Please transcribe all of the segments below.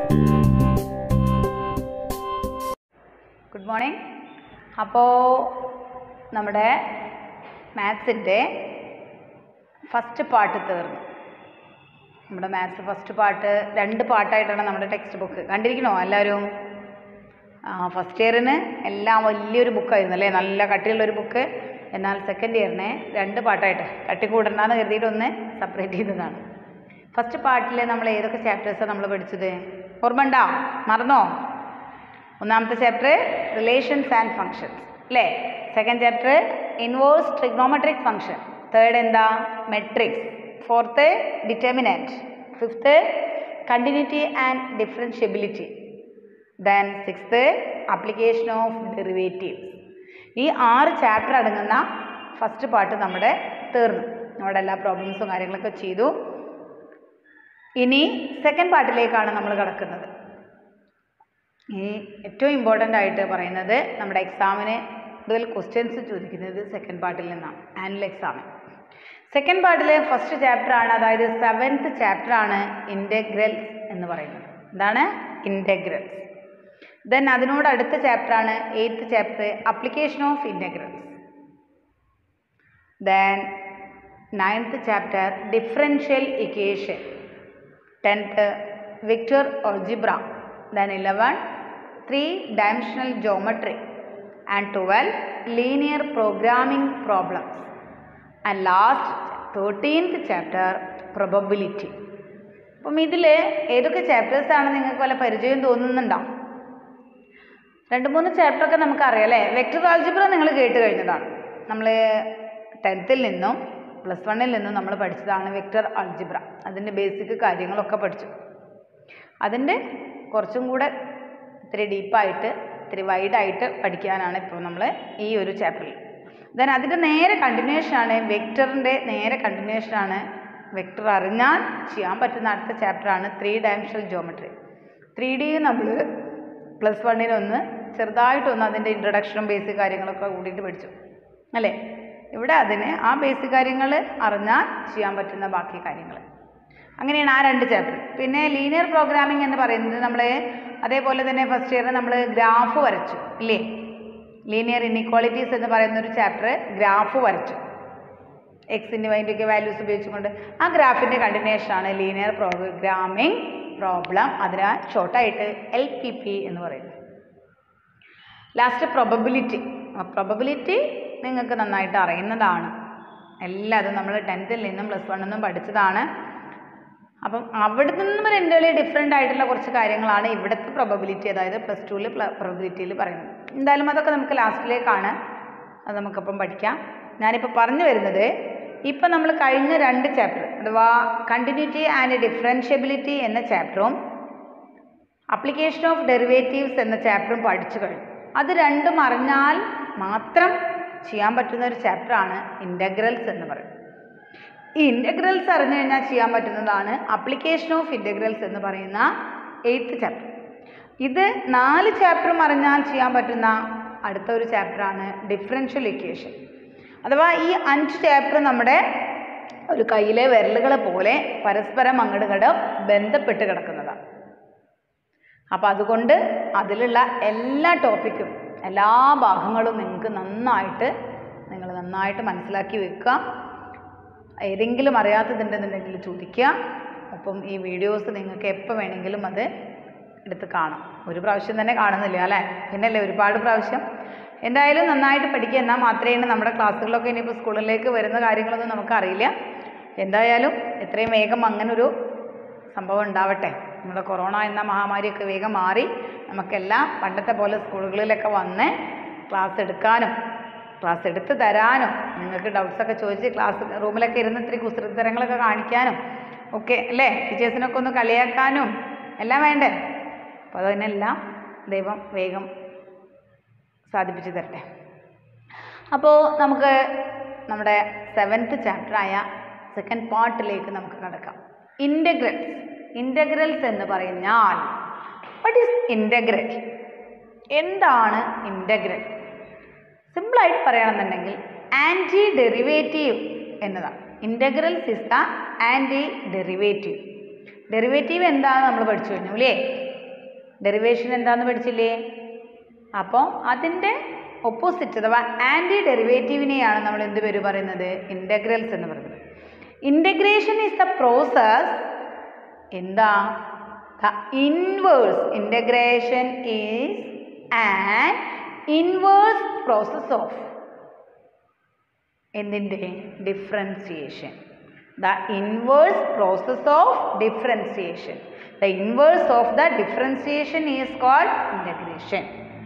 good morning അപ്പോൾ നമ്മുടെ മാത്സിൻ്റെ first part തീർന്നു നമ്മുടെ മാത്സ് ഫസ്റ്റ് പാർട്ട് രണ്ട് പാർട്ടായിട്ടാണ് നമ്മുടെ ടെക്സ്റ്റ് ബുക്ക് കണ്ടിരിക്കണോ എല്ലാവരും ആ ഫസ്റ്റ് ഇയറിന് എല്ലാം വലിയൊരു ബുക്കായിരുന്നു അല്ലേ നല്ല കട്ടിയുള്ളൊരു ബുക്ക് എന്നാൽ സെക്കൻഡ് ഇയറിനെ രണ്ട് പാർട്ടായിട്ട് കട്ടി കൂടണ്ടെന്ന് കരുതിയിട്ട് ഒന്ന് സെപ്പറേറ്റ് ചെയ്തതാണ് ഫസ്റ്റ് പാർട്ടിൽ നമ്മൾ ഏതൊക്കെ ചാപ്റ്റേഴ്സാണ് നമ്മൾ പഠിച്ചത് ഓർമ്മ ഉണ്ടോ മറന്നോ ഒന്നാമത്തെ ചാപ്റ്റർ റിലേഷൻസ് ആൻഡ് ഫങ്ഷൻസ് അല്ലേ second chapter inverse trigonometric function third എന്താ matrix fourth determinant fifth continuity and differentiability then sixth application of derivatives ഈ ആറ് ചാപ്റ്റർ അടങ്ങുന്ന ഫസ്റ്റ് പാർട്ട് നമ്മുടെ തീർന്നു നമ്മുടെ എല്ലാ പ്രോബ്ലംസും കാര്യങ്ങളൊക്കെ ചെയ്തു ഇനി സെക്കൻഡ് പാർട്ടിലേക്കാണ് നമ്മൾ കിടക്കുന്നത് ഈ ഏറ്റവും ഇമ്പോർട്ടൻ്റ് ആയിട്ട് പറയുന്നത് നമ്മുടെ എക്സാമിന് കൂടുതൽ ക്വസ്റ്റ്യൻസ് ചോദിക്കുന്നത് സെക്കൻഡ് പാർട്ടിൽ നിന്നാണ് ആനുവൽ എക്സാമിന് സെക്കൻഡ് പാർട്ടിലെ ഫസ്റ്റ് ചാപ്റ്റർ ആണ് അതായത് സെവൻത്ത് ചാപ്റ്റർ ആണ് ഇൻറ്റഗ്രൽസ് എന്ന് പറയുന്നത് എന്താണ് ഇൻറ്റഗ്രൽസ് ദെൻ അതിനോട് അടുത്ത ചാപ്റ്റർ ആണ് eighth chapter application of integrals then ninth chapter differential equation tenth vector algebra then eleven three dimensional geometry and twelve linear programming problems and last thirteenth chapter probability അപ്പം ഇതിൽ ഏതൊക്കെ ചാപ്റ്റേഴ്സാണ് നിങ്ങൾക്ക് വല്ല പരിചയം തോന്നുന്നുണ്ടോ രണ്ട് മൂന്ന് ചാപ്റ്ററൊക്കെ നമുക്കറിയാം അല്ലേ വെക്ടർ ആൾജിബ്ര നിങ്ങൾ കേട്ട് കഴിഞ്ഞതാണ് നമ്മൾ ടെൻത്തിൽ നിന്നും പ്ലസ് വണ്ണിൽ നിന്നും നമ്മൾ പഠിച്ചതാണ് വെക്ടർ ആൾജിബ്ര അതിൻ്റെ ബേസിക് കാര്യങ്ങളൊക്കെ പഠിച്ചു അതിൻ്റെ കുറച്ചും കൂടെ ഇത്തിരി ഡീപ്പായിട്ട് ഇത്തിരി വൈഡായിട്ട് പഠിക്കാനാണ് ഇപ്പോൾ നമ്മൾ ഈ ഒരു ചാപ്റ്ററിൽ ദെൻ അതിൻ്റെ നേരെ കണ്ടിന്യൂഷനാണ് വെക്ടറിൻ്റെ നേരെ കണ്ടിന്യൂഷനാണ് വെക്ടർ അറിഞ്ഞാൽ ചെയ്യാൻ പറ്റുന്ന അടുത്ത ചാപ്റ്ററാണ് three dimensional geometry three D നമ്മൾ പ്ലസ് വണ്ണിനൊന്ന് ചെറുതായിട്ടൊന്ന് അതിൻ്റെ ഇൻട്രഡക്ഷനും ബേസിക് കാര്യങ്ങളൊക്കെ കൂടിയിട്ട് പഠിച്ചു അല്ലേ ഇവിടെ അതിന് ആ ബേസിക് കാര്യങ്ങൾ അറിഞ്ഞാൽ ചെയ്യാൻ പറ്റുന്ന ബാക്കി കാര്യങ്ങൾ അങ്ങനെയാണ് ആ രണ്ട് ചാപ്റ്റർ പിന്നെ ലീനിയർ പ്രോഗ്രാമിംഗ് എന്ന് പറയുന്നത് നമ്മൾ അതേപോലെ തന്നെ ഫസ്റ്റ് ഇയറിൽ നമ്മൾ ഗ്രാഫ് വരച്ചു ഇല്ലേ ലീനിയർ ഇൻഇക്വാളിറ്റീസ് എന്ന് പറയുന്ന ഒരു ചാപ്റ്റർ ഗ്രാഫ് വരച്ചു എക്സിൻ്റെ വൈൻ്റെ ഒക്കെ വാല്യൂസ് ഉപയോഗിച്ചുകൊണ്ട് ആ ഗ്രാഫിൻ്റെ കണ്ടിന്യൂഷനാണ് ലീനിയർ പ്രോഗ്രാമിംഗ് പ്രോബ്ലം അതിന് ഷോർട്ടായിട്ട് എൽ പി പി എന്ന് പറയുന്നു ലാസ്റ്റ് പ്രൊബബിലിറ്റി പ്രൊബബിലിറ്റി നിങ്ങൾക്ക് നന്നായിട്ട് അറിയുന്നതാണ് എല്ലാതും നമ്മൾ ടെൻത്തിൽ നിന്നും പ്ലസ് വണ്ണിൽ നിന്നും പഠിച്ചതാണ് അപ്പം അവിടെ നിന്നും രണ്ടുകളി ഡിഫറെൻ്റ് ആയിട്ടുള്ള കുറച്ച് കാര്യങ്ങളാണ് ഇവിടുത്തെ പ്രൊബബിലിറ്റി അതായത് പ്ലസ് ടുവിൽ പ്രൊബബിലിറ്റിയിൽ പറയുന്നത് എന്തായാലും അതൊക്കെ നമുക്ക് ലാസ്റ്റിലേക്കാണ് അത് നമുക്കപ്പം പഠിക്കാം ഞാനിപ്പോൾ പറഞ്ഞു വരുന്നത് ഇപ്പം നമ്മൾ കഴിഞ്ഞ രണ്ട് ചാപ്റ്റർ അഥവാ കണ്ടിന്യൂറ്റി ആൻഡ് ഡിഫറൻഷ്യബിലിറ്റി എന്ന ചാപ്റ്ററും അപ്ലിക്കേഷൻ ഓഫ് ഡെറിവേറ്റീവ്സ് എന്ന ചാപ്റ്ററും പഠിച്ചു കഴിഞ്ഞു അത് രണ്ടും അറിഞ്ഞാൽ മാത്രം ചെയ്യാൻ പറ്റുന്ന ഒരു ചാപ്റ്ററാണ് ഇൻ്റഗ്രൽസ് എന്ന് പറയുന്നത് ഈ ഇൻ്റഗ്രൽസ് അറിഞ്ഞു കഴിഞ്ഞാൽ ചെയ്യാൻ പറ്റുന്നതാണ് അപ്ലിക്കേഷൻ ഓഫ് ഇൻ്റഗ്രൽസ് എന്ന് പറയുന്ന എയ്ത്ത് ചാപ്റ്റർ ഇത് നാല് ചാപ്റ്ററും അറിഞ്ഞാൽ ചെയ്യാൻ പറ്റുന്ന അടുത്ത ഒരു ചാപ്റ്ററാണ് ഡിഫറൻഷ്യൽ ഇക്വേഷൻ അഥവാ ഈ അഞ്ച് ചാപ്റ്റർ നമ്മുടെ ഒരു കയ്യിലെ വിരലുകളെ പോലെ പരസ്പരം അങ്ങോട്ടും ബന്ധപ്പെട്ട് കിടക്കുന്നതാണ് അപ്പോൾ അതുകൊണ്ട് അതിലുള്ള എല്ലാ ടോപ്പിക്കും എല്ലാ ഭാഗങ്ങളും നിങ്ങൾക്ക് നന്നായിട്ട് നിങ്ങൾ നന്നായിട്ട് മനസ്സിലാക്കി വെക്കുക ഏതെങ്കിലും അറിയാത്തതുണ്ടെന്നുണ്ടെങ്കിൽ ചോദിക്കുക അപ്പം ഈ വീഡിയോസ് നിങ്ങൾക്ക് എപ്പോൾ വേണമെങ്കിലും അത് എടുത്ത് കാണാം ഒരു പ്രാവശ്യം തന്നെ കാണുന്നില്ല അല്ലേ പിന്നല്ലേ ഒരുപാട് പ്രാവശ്യം എന്തായാലും നന്നായിട്ട് പഠിക്കുക എന്നാൽ മാത്രമേ നമ്മുടെ ക്ലാസ്സുകളൊക്കെ ഇനിയിപ്പോൾ സ്കൂളിലേക്ക് വരുന്ന കാര്യങ്ങളൊന്നും നമുക്കറിയില്ല എന്തായാലും എത്രയും വേഗം അങ്ങനൊരു സംഭവം ഉണ്ടാവട്ടെ നമ്മുടെ കൊറോണ എന്ന മഹാമാരിയൊക്കെ വേഗം മാറി നമുക്കെല്ലാം പണ്ടത്തെ പോലെ സ്കൂളുകളിലൊക്കെ വന്ന് ക്ലാസ് എടുക്കാനും ക്ലാസ് എടുത്ത് തരാനും നിങ്ങൾക്ക് ഡൗട്ട്സൊക്കെ ചോദിച്ച് ക്ലാസ് റൂമിലൊക്കെ ഇരുന്ന് ഇത്തിരി കുസൃത്തരങ്ങളൊക്കെ കാണിക്കാനും ഒക്കെ അല്ലേ ടീച്ചേഴ്സിനൊക്കെ ഒന്ന് കളിയാക്കാനും എല്ലാം വേണ്ടേ അപ്പോൾ അതിനെല്ലാം ദൈവം വേഗം സാധിപ്പിച്ചു തരട്ടെ അപ്പോൾ നമുക്ക് നമ്മുടെ സെവൻത്ത് ചാപ്റ്ററായ സെക്കൻഡ് പാർട്ടിലേക്ക് നമുക്ക് കടക്കാം ഇൻ്റഗ്രൽസ് ഇൻ്റഗ്രൽസ് എന്ന് പറഞ്ഞാൽ വട്ട് ഈസ് ഇൻ്റഗ്രൽ എന്താണ് ഇൻ്റഗ്രൽ സിമ്പിളായിട്ട് പറയുകയാണെന്നുണ്ടെങ്കിൽ ആൻറ്റി ഡെറിവേറ്റീവ് എന്നതാണ് integrals is the anti derivative derivative എന്താണെന്ന് നമ്മൾ പഠിച്ചു കഴിഞ്ഞു അല്ലേ ഡെറിവേഷൻ എന്താന്ന് പഠിച്ചില്ലേ അപ്പോൾ അതിൻ്റെ ഒപ്പോസിറ്റ് അഥവാ ആൻറ്റി ഡെറിവേറ്റീവിനെയാണ് നമ്മൾ എന്ത് പേര് പറയുന്നത് ഇൻ്റഗ്രൽസ് എന്ന് പറയുന്നത് ഇൻ്റഗ്രേഷൻ ഈസ് ദ പ്രോസസ് എന്താ the inverse integration is an inverse process of എന്തിൻ്റെ differentiation the inverse process of differentiation the inverse of the differentiation is called integration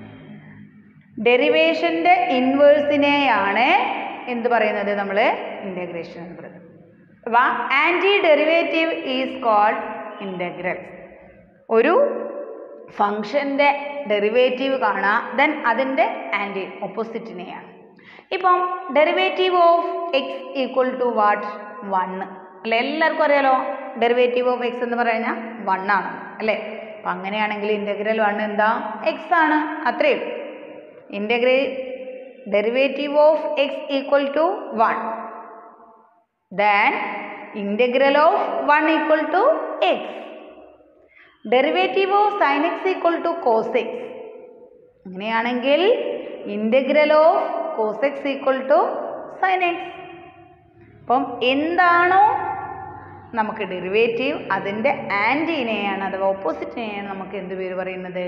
ഡെറിവേഷൻ്റെ ഇൻവേഴ്സിനെയാണ് എന്ത് പറയുന്നത് നമ്മൾ ഇൻ്റഗ്രേഷൻ എന്ന് പറയുന്നത് അഥവാ anti derivative is called integrals ഒരു ഫങ്ഷൻ്റെ ഡെറിവേറ്റീവ് കാണാം ദെൻ അതിൻ്റെ ആൻറ്റി ഓപ്പോസിറ്റിനെയാണ് ഇപ്പം derivative of x equal to what one അല്ലേ എല്ലാവർക്കും അറിയാലോ ഡെറിവേറ്റീവ് ഓഫ് എക്സ് എന്ന് പറഞ്ഞാൽ വൺ ആണ് അല്ലേ അപ്പം അങ്ങനെയാണെങ്കിൽ ഇൻ്റഗ്രൽ വൺ എന്താ എക്സ് ആണ് അത്രയും ഇൻ്റഗ്രേ derivative of x equal to one then integral of one equal to x derivative of sine x equal to cos x അങ്ങനെയാണെങ്കിൽ integral of cos x equal to sine x അപ്പം എന്താണോ നമുക്ക് derivative അതിൻ്റെ ആൻറ്റീനെയാണ് അഥവാ ഓപ്പോസിറ്റിനെയാണ് നമുക്ക് എന്ത് പേര് പറയുന്നത്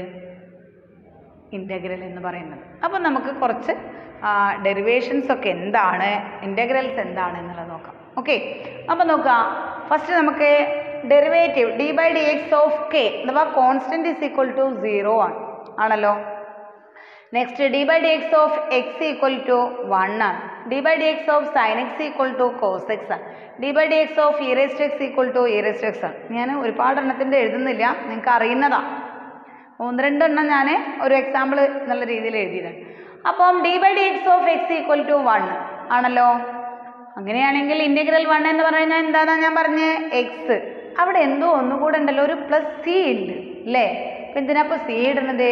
ഇൻ്റഗ്രൽ എന്ന് പറയുന്നത് അപ്പം നമുക്ക് കുറച്ച് ഡെറിവേഷൻസ് ഒക്കെ എന്താണ് ഇൻ്റഗ്രൽസ് എന്താണ് എന്നുള്ളത് നോക്കാം ഓക്കെ അപ്പം നോക്കാം ഫസ്റ്റ് നമുക്ക് derivative d by d x of k അഥവാ constant is equal to zero ആണ് ആണല്ലോ next d by d x of x equal to one ആണ് d by d x of sine x equal to cos x ആണ് d by d x of e raised x equal to e raised x ആണ് ഞാൻ ഒരുപാട് എണ്ണത്തിൻ്റെ എഴുതുന്നില്ല നിങ്ങൾക്ക് അറിയുന്നതാണ് ഒന്ന് രണ്ടെണ്ണം ഞാൻ ഒരു എക്സാമ്പിൾ എന്നുള്ള രീതിയിൽ എഴുതിയതാണ് അപ്പം d by d x of x equal to one ആണല്ലോ അങ്ങനെയാണെങ്കിൽ ഇൻ്റഗ്രൽ വൺ എന്ന് പറഞ്ഞു കഴിഞ്ഞാൽ എന്താണെന്നാ ഞാൻ പറഞ്ഞ് എക്സ് അവിടെ എന്തോ ഒന്നുകൂടെ ഉണ്ടല്ലോ ഒരു പ്ലസ് സി ഉണ്ട് അല്ലേ അപ്പം എന്തിനാ ഇപ്പോൾ സി ഇടുന്നത്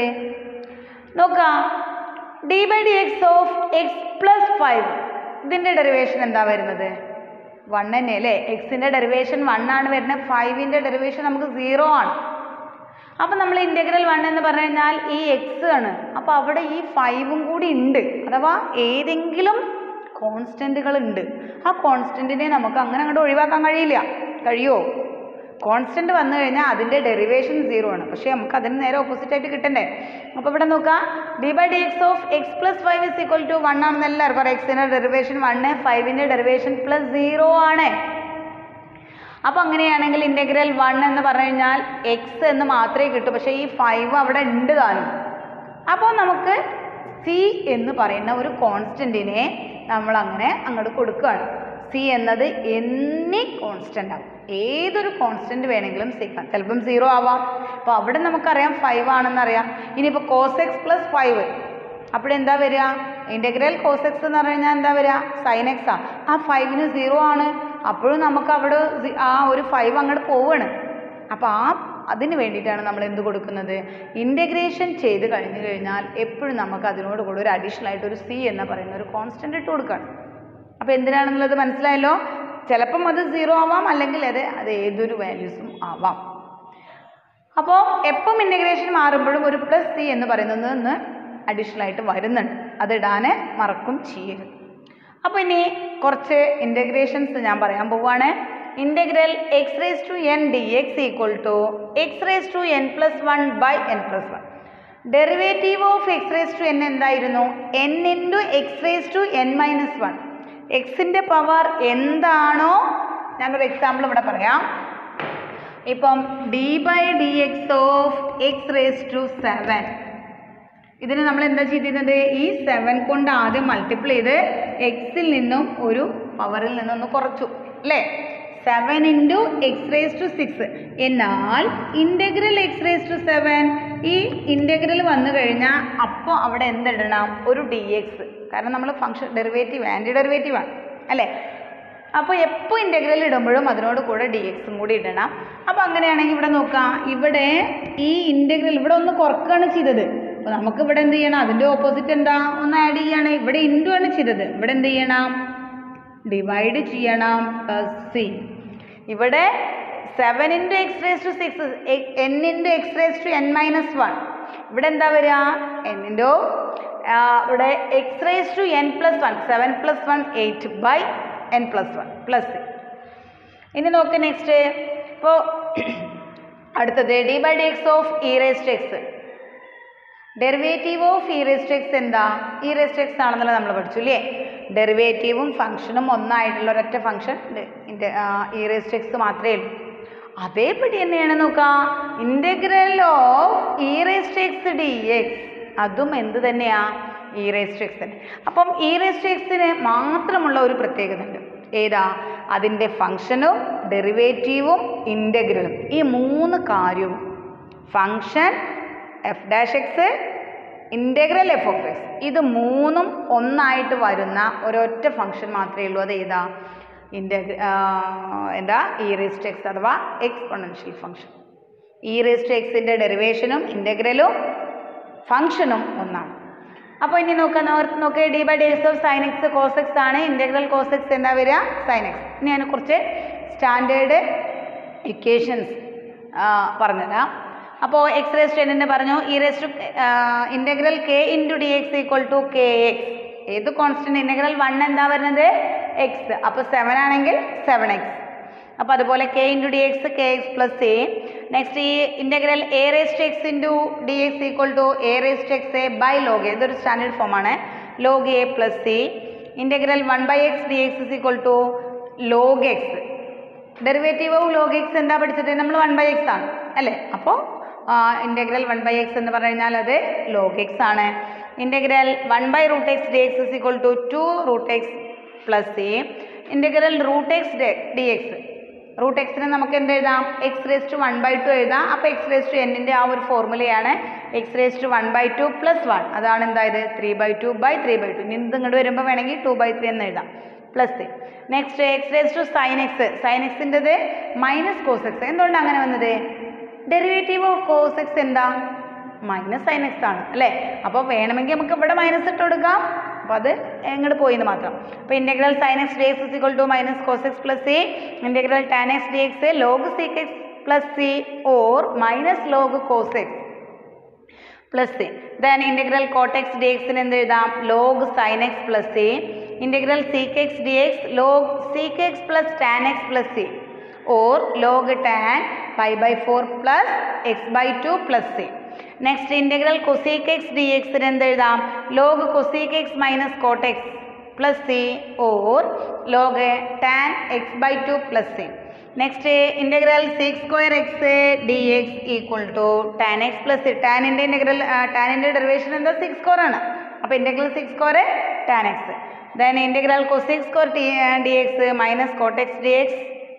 നോക്കാം d by d x of x plus five ഇതിൻ്റെ ഡെറിവേഷൻ എന്താ വരുന്നത് വൺ തന്നെ അല്ലേ എക്സിൻ്റെ ഡെറിവേഷൻ വൺ ആണ് വരുന്നത് ഫൈവിൻ്റെ ഡെറിവേഷൻ നമുക്ക് സീറോ ആണ് അപ്പം നമ്മൾ ഇൻ്റഗ്രൽ വൺ എന്ന് പറഞ്ഞു കഴിഞ്ഞാൽ ഈ എക്സ് ആണ് അപ്പോൾ അവിടെ ഈ ഫൈവും കൂടി ഉണ്ട് അഥവാ ഏതെങ്കിലും കോൺസ്റ്റൻറ്റുകൾ ഉണ്ട് ആ കോൺസ്റ്റൻറ്റിനെ നമുക്ക് അങ്ങനെ അങ്ങോട്ട് ഒഴിവാക്കാൻ കഴിയില്ല കഴിയുമോ കോൺസ്റ്റൻറ്റ് വന്നു കഴിഞ്ഞാൽ അതിൻ്റെ ഡെറിവേഷൻ സീറോ ആണ് പക്ഷേ നമുക്ക് അതിന് നേരെ ഓപ്പോസിറ്റ് ആയിട്ട് കിട്ടണ്ടേ അപ്പോൾ ഇവിടെ നോക്കാം d by d x of x plus five is equal to one ആണെന്ന് എല്ലാവർക്കും അറിയാം എക്സിൻ്റെ ഡെറിവേഷൻ വണ്ണ് ഫൈവിൻ്റെ ഡെറിവേഷൻ പ്ലസ് സീറോ ആണ് അപ്പോൾ അങ്ങനെയാണെങ്കിൽ ഇൻ്റഗ്രൽ വൺ എന്ന് പറഞ്ഞു കഴിഞ്ഞാൽ എക്സ് എന്ന് മാത്രമേ കിട്ടൂ പക്ഷേ ഈ ഫൈവ് അവിടെ ഉണ്ട് താനും അപ്പോൾ നമുക്ക് സി എന്ന് പറയുന്ന ഒരു കോൺസ്റ്റൻറ്റിനെ നമ്മൾ അങ്ങനെ അങ്ങോട്ട് കൊടുക്കുകയാണ് സി എന്നത് എന്നി കോൺസ്റ്റൻ്റ് ആവും ഏതൊരു കോൺസ്റ്റൻറ്റ് വേണമെങ്കിലും സിക്കാം ചിലപ്പം സീറോ ആവാം അപ്പോൾ അവിടെ നമുക്കറിയാം ഫൈവ് ആണെന്നറിയാം ഇനിയിപ്പോൾ കോസ് എക്സ് പ്ലസ് ഫൈവ് അപ്പോൾ എന്താ വരിക ഇൻ്റഗ്രൽ കോസ് എക്സ് എന്ന് പറഞ്ഞു കഴിഞ്ഞാൽ എന്താ വരിക സൈൻ എക്സ് ആ ആ ഫൈവിന് സീറോ ആണ് അപ്പോഴും നമുക്ക് അവിടെ സി- ആ ഒരു ഫൈവ് അങ്ങോട്ട് പോവുകയാണ് അപ്പോൾ ആ അതിന് വേണ്ടിയിട്ടാണ് നമ്മൾ എന്ത് കൊടുക്കുന്നത് ഇൻ്റഗ്രേഷൻ ചെയ്ത് കഴിഞ്ഞ് കഴിഞ്ഞാൽ എപ്പോഴും നമുക്ക് അതിനോട് കൂടെ ഒരു അഡീഷണൽ ആയിട്ട് ഒരു സി എന്ന് പറയുന്ന ഒരു കോൺസ്റ്റൻ്റ് ഇട്ട് കൊടുക്കണം അപ്പോൾ എന്തിനാണെന്നുള്ളത് മനസ്സിലായല്ലോ ചിലപ്പം അത് സീറോ ആവാം അല്ലെങ്കിൽ അത് അത് ഏതൊരു വാല്യൂസും ആവാം അപ്പോൾ എപ്പം ഇൻ്റഗ്രേഷൻ മാറുമ്പോഴും ഒരു പ്ലസ് സി എന്ന് പറയുന്നത് ഒന്ന് അഡീഷണൽ ആയിട്ട് വരുന്നുണ്ട് അതിടാൻ മറക്കും ചെയ്യരുത് അപ്പോൾ ഇനി കുറച്ച് ഇൻ്റഗ്രേഷൻസ് ഞാൻ പറയാൻ പോവുകയാണ് integral x raise to n d x equal to x raise to n plus one by n plus one derivative of x raise to n എന്തായിരുന്നു n into x raise to n minus one എക്സിൻ്റെ power എന്താണോ ഞാനൊരു example ഇവിടെ പറയാം ഇപ്പം d by d x of x raise to seven ഇതിന് നമ്മൾ എന്താ ചെയ്തിരുന്നത് ഈ സെവൻ കൊണ്ട് ആദ്യം മൾട്ടിപ്ലൈ ചെയ്ത് എക്സിൽ നിന്നും ഒരു പവറിൽ നിന്നൊന്ന് കുറച്ചു അല്ലേ seven into x raise to six എന്നാൽ integral x raise to seven ഈ ഇൻ്റഗ്രൽ വന്നു കഴിഞ്ഞാൽ അപ്പോൾ അവിടെ എന്തിടണം ഒരു ഡി എക്സ് കാരണം നമ്മൾ ഫംഗ്ഷൻ ഡെറിവേറ്റീവ് ആൻറ്റി ഡെറിവേറ്റീവ് ആണ് അല്ലേ അപ്പോൾ എപ്പോൾ ഇൻ്റഗ്രൽ ഇടുമ്പോഴും അതിനോട് കൂടെ ഡി എക്സും കൂടി ഇടണം അപ്പോൾ അങ്ങനെയാണെങ്കിൽ ഇവിടെ നോക്കാം ഇവിടെ ഈ ഇൻ്റഗ്രൽ ഇവിടെ ഒന്ന് കുറക്കുകയാണ് ചെയ്തത് അപ്പോൾ നമുക്ക് ഇവിടെ എന്ത് ചെയ്യണം അതിൻ്റെ ഓപ്പോസിറ്റ് എന്താ ഒന്ന് ആഡ് ചെയ്യാണ് ഇവിടെ ഇൻറ്റു ആണ് ചെയ്തത് ഇവിടെ എന്ത് ചെയ്യണം ഡിവൈഡ് ചെയ്യണം പ്ലസ് സി ഇവിടെ seven into x raise to six n into x raise to n minus one ഇവിടെ എന്താ വരിക എൻ ഇൻറ്റു ഇവിടെ x raise to n plus one seven plus one eight by n plus one plus ഇനി നോക്ക് next ഇപ്പോൾ അടുത്തത് d by d x of e raise to x derivative of e raise to x എന്താ e raise to x ആണെന്നല്ല നമ്മൾ പഠിച്ചു അല്ലേ ഡെറിവേറ്റീവും ഫംഗ്ഷനും ഒന്നായിട്ടുള്ള ഒരൊറ്റ function e raise to x മാത്രമേ ഉള്ളൂ അതേപടി തന്നെയാണ് നോക്കുക integral of e raise to x d x അതും എന്ത് തന്നെയാ ഇ റേസ് ടു എക്സ് തന്നെ അപ്പം ഇ റേസ് ടു എക്സിന് മാത്രമുള്ള ഒരു പ്രത്യേകത ഉണ്ട് ഏതാ അതിൻ്റെ ഫംഗ്ഷനും ഡെറിവേറ്റീവും ഇൻ്റഗ്രലും ഈ മൂന്ന് കാര്യവും function f dash x integral f of x ഇത് മൂന്നും ഒന്നായിട്ട് വരുന്ന ഒരൊറ്റ ഫംഗ്ഷൻ മാത്രമേ ഉള്ളൂ അത് ഏതാ ഇൻ്റഗ്ര എന്താ ഇ റേസ്റ്റ് എക്സ് അഥവാ എക്സ്പൊണൻഷ്യൽ ഫംഗ്ഷൻ ഇ റേസ്റ്റ് എക്സിൻ്റെ ഡെറിവേഷനും ഇൻ്റഗ്രലും ഫംഗ്ഷനും ഒന്നാണ് അപ്പോൾ ഇനി നോക്കാം നോർത്ത് നോക്കിയ d by d x of sine x cos x ആണ് ഇൻ്റഗ്രൽ കോസ് എക്സ് എന്താ വരിക സൈൻ എക്സ് ഇനി ഞാൻ കുറച്ച് സ്റ്റാൻഡേർഡ് ഇക്വേഷൻസ് പറഞ്ഞുതരാം അപ്പോൾ എക്സ് റേസ് ടു എന്നിൻ്റെ പറഞ്ഞു e raise to integral k into d x equal to k x ഏത് കോൺസ്റ്റൻറ്റ് ഇൻ്റഗ്രൽ വൺ എന്താ വരുന്നത് എക്സ് അപ്പോൾ സെവൻ ആണെങ്കിൽ സെവൻ എക്സ് അപ്പോൾ അതുപോലെ k into d x k x plus a next ഈ integral a raise to x into d x equal to a raise to x a by log a ഇതൊരു standard ഫോമാണ് log a plus C integral one by x d x is equal to log x derivative of log x എന്താ പഠിച്ചിട്ട് നമ്മൾ one by X ആണ് അല്ലേ അപ്പോൾ integral one by X എന്ന് പറഞ്ഞു കഴിഞ്ഞാൽ അത് ലോഗ് എക്സ് ആണ് integral one by root x d x is equal to two root x plus a integral root x d x root എക്സിനെ നമുക്ക് എന്ത് എഴുതാം x raise to one by two എഴുതാം അപ്പോൾ എക്സ് റേസ് ടു എന്നിൻ്റെ ആ ഒരു ഫോർമുലയാണ് x raise to one by two plus one അതാണ് എന്തായത് three by two by three by two ഇനി ഇത് ഇങ്ങോട്ട് വരുമ്പോൾ വേണമെങ്കിൽ ടു ബൈ ത്രീ എന്ന് എഴുതാം plus next x raise to sine x sine എക്സിൻ്റെത് മൈനസ് കോസ് എക്സ് എന്തുകൊണ്ടാണ് അങ്ങനെ വന്നത് ഡെറിവേറ്റീവ് ഓഫ് കോസ് എക്സ് എന്താ മൈനസ് സൈൻ എക്സ് ആണ് അല്ലേ അപ്പോൾ വേണമെങ്കിൽ നമുക്ക് ഇവിടെ മൈനസ് ഇട്ട് കൊടുക്കാം അപ്പോൾ അത് എങ്ങോട്ട് പോയി എന്ന് മാത്രം അപ്പോൾ integral sine x d x equal to minus cos x plus C integral tan x d x log sec x plus C or minus log cos x plus C then integral cot x d എക്സിന് എന്ത് എഴുതാം log sine x plus C integral sec x d x log sec x plus tan x plus C or log tan pi by four plus x by two plus C next integral cosec x d എക്സിന് എന്ത് എഴുതാം log cosec x minus cot x plus C or log tan x by two plus C next integral sec square x d x equal to tan x plus C ടാനിൻ്റെ integral ടാനിൻ്റെ derivation എന്താ sec square ആണ് അപ്പോൾ integral sec square tan x then integral cosec square t d x minus cot x d x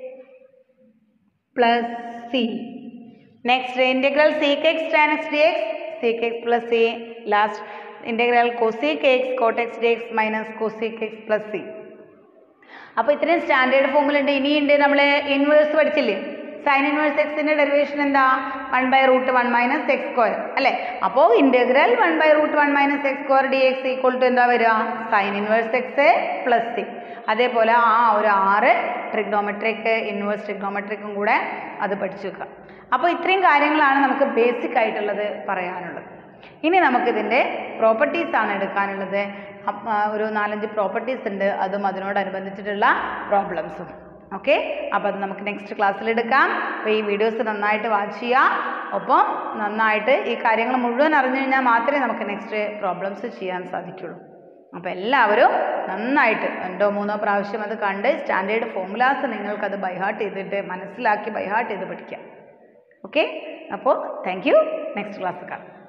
plus C next integral sec X tan x d x sec x plus C last integral cosec x cot x d x minus cosec x plus C അപ്പോൾ ഇത്രയും standard ഫോമുലുണ്ട് ഇനിയുണ്ട് നമ്മൾ inverse പഠിച്ചില്ലേ sine inverse എക്സിൻ്റെ derivation എന്താ one by root one minus x square അല്ലേ അപ്പോൾ integral one by root one minus x square d x equal to എന്താ വരിക sine inverse x plus C അതേപോലെ ആ ഒരു ആറ് ട്രിഗ്നോമെട്രിക് ഇൻവേഴ്സ് ട്രിഗ്നോമെട്രിക്കും കൂടെ അത് പഠിച്ചു വെക്കുക അപ്പോൾ ഇത്രയും കാര്യങ്ങളാണ് നമുക്ക് ബേസിക് ആയിട്ടുള്ളത് പറയാനുള്ളത് ഇനി നമുക്കിതിൻ്റെ പ്രോപ്പർട്ടീസ് ആണ് എടുക്കാനുള്ളത് അപ്പ- ആ, ഒരു നാലഞ്ച് പ്രോപ്പർട്ടീസ് ഉണ്ട് അതും അതിനോടനുബന്ധിച്ചിട്ടുള്ള പ്രോബ്ലംസും ഓക്കെ അപ്പോൾ അത് നമുക്ക് നെക്സ്റ്റ് ക്ലാസ്സിൽ എടുക്കാം അപ്പോൾ ഈ വീഡിയോസ് നന്നായിട്ട് വാച്ച് ചെയ്യുക ഒപ്പം നന്നായിട്ട് ഈ കാര്യങ്ങൾ മുഴുവൻ അറിഞ്ഞു കഴിഞ്ഞാൽ മാത്രമേ നമുക്ക് നെക്സ്റ്റ് പ്രോബ്ലംസ് ചെയ്യാൻ സാധിക്കുള്ളൂ അപ്പോൾ എല്ലാവരും നന്നായിട്ട് രണ്ടോ മൂന്നോ പ്രാവശ്യം അത് കണ്ട് സ്റ്റാൻഡേർഡ് ഫോമുലാസ് നിങ്ങൾക്കത് ബൈഹാർട്ട് ചെയ്തിട്ട് മനസ്സിലാക്കി ബൈഹാർട്ട് ചെയ്ത് പഠിക്കാം ഓക്കെ അപ്പോൾ താങ്ക് യു നെക്സ്റ്റ് ക്ലാസ് കാണാം